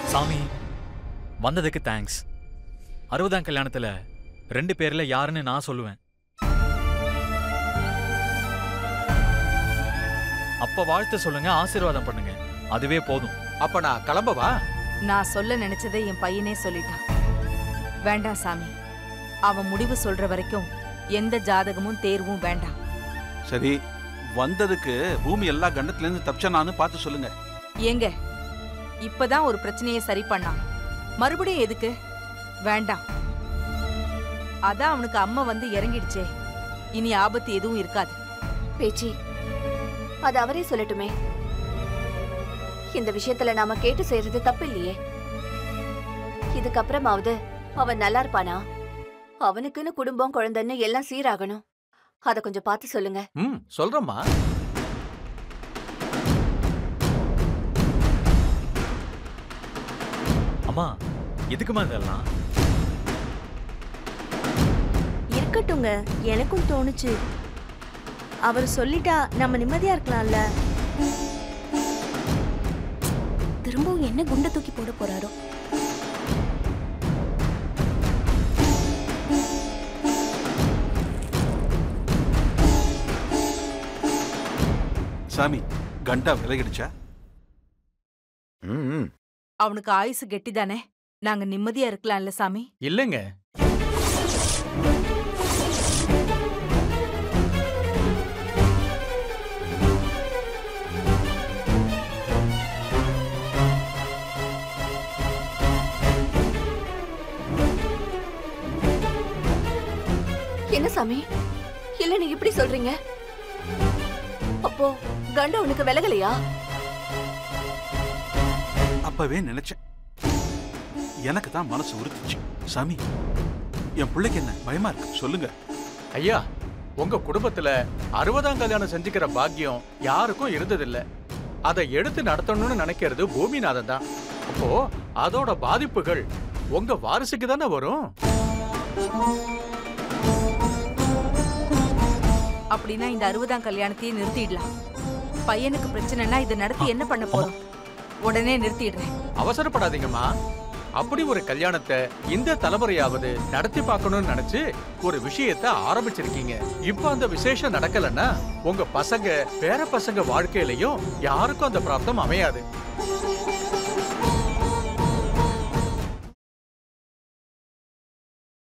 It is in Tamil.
சாமி வந்ததுக்கு தேங்க்ஸ் அறுபதாம் கல்யாணத்துல ரெண்டு பேர்ல யாருன்னு நான் சொல்லுவேன் அப்ப வாழ்த்து சொல்லுங்க ஆசீர்வாதம் பண்ணுங்க அதுவே போதும் அப்ப நான் கிளம்பவா நான் சொல்ல நினைச்சதை என் பையனே சொல்லிட்டான் வேண்டாம் சாமி அவன் முடிவு சொல்ற வரைக்கும் எந்த ஜாதகமும் தேர்வும் வேண்டாம் சரி வந்ததுக்கு பூமி எல்லா கண்டத்துல இருந்து தப்பிச்சானான்னு பார்த்து சொல்லுங்க ஏங்க இப்பதான் ஒரு பிரச்சனையை சரி பண்ணான் மறுபடியும் எதுக்கு வேண்டாம் அதான் அவனுக்கு அம்மா வந்து இறங்கிடுச்சே இனி ஆபத்து எதுவும் இருக்காது பேச்சி அது அவரே சொல்லட்டுமே இந்த விஷயத்துல நாம கேட்டு செய்யறது தப்பு இல்லையே இதுக்கப்புறமாவது அவன் நல்லா இருப்பானா அவனுக்குன்னு குடும்பம் குழந்தைன்னு எல்லாம் சீராகணும் அத கொஞ்சம் பார்த்து சொல்லுங்க ம் சொல்றேம்மா அம்மா எதுக்குமா இதெல்லாம் இருக்கட்டுங்க எனக்கும் தோணுச்சு அவர் சொல்லிட்டா நம்ம நிம்மதியா இருக்கலாம்ல திரும்பவும் என்ன குண்டை தூக்கி போட போறாரோ சாமி கண்டா விலகிடுச்சா ம், ம். அவனுக்கு ஆயுசு கெட்டிதானே நாங்க நிம்மதியா இருக்கலாம்ல சாமி இல்லைங்க என்ன சாமி இல்ல நீ இப்படி சொல்றீங்க அப்போ கண்ட உனக்கு விலகலையா அப்பவே நினைச்சேன் எனக்கு தான் மனசு உறுத்துச்சு சாமி என் பிள்ளைக்கு என்ன பயமா இருக்கு சொல்லுங்க ஐயா உங்க குடும்பத்துல அறுபதாம் கல்யாணம் செஞ்சுக்கிற பாக்கியம் யாருக்கும் இருந்ததில்ல அதை எடுத்து நடத்தணும்னு நினைக்கிறது பூமிநாதன் தான் அப்போ அதோட பாதிப்புகள் உங்க வாரிசுக்கு தானே வரும் அப்படின்னா இந்த அறுபதாம் கல்யாணத்தையே நிறுத்திடலாம் பையனுக்கு பிரச்சனைனா இதை நடத்தி என்ன பண்ண போறோம் உடனே நிறுத்திடுறேன் அவசரப்படாதீங்கம்மா அப்படி ஒரு கல்யாணத்தை இந்த தலைமுறையாவது நடத்தி பார்க்கணும்னு நினைச்சு ஒரு விஷயத்த ஆரம்பிச்சிருக்கீங்க இப்ப அந்த விசேஷம் நடக்கலன்னா உங்க பசங்க பேர பசங்க வாழ்க்கையிலயும் யாருக்கும் அந்த பிராப்தம் அமையாது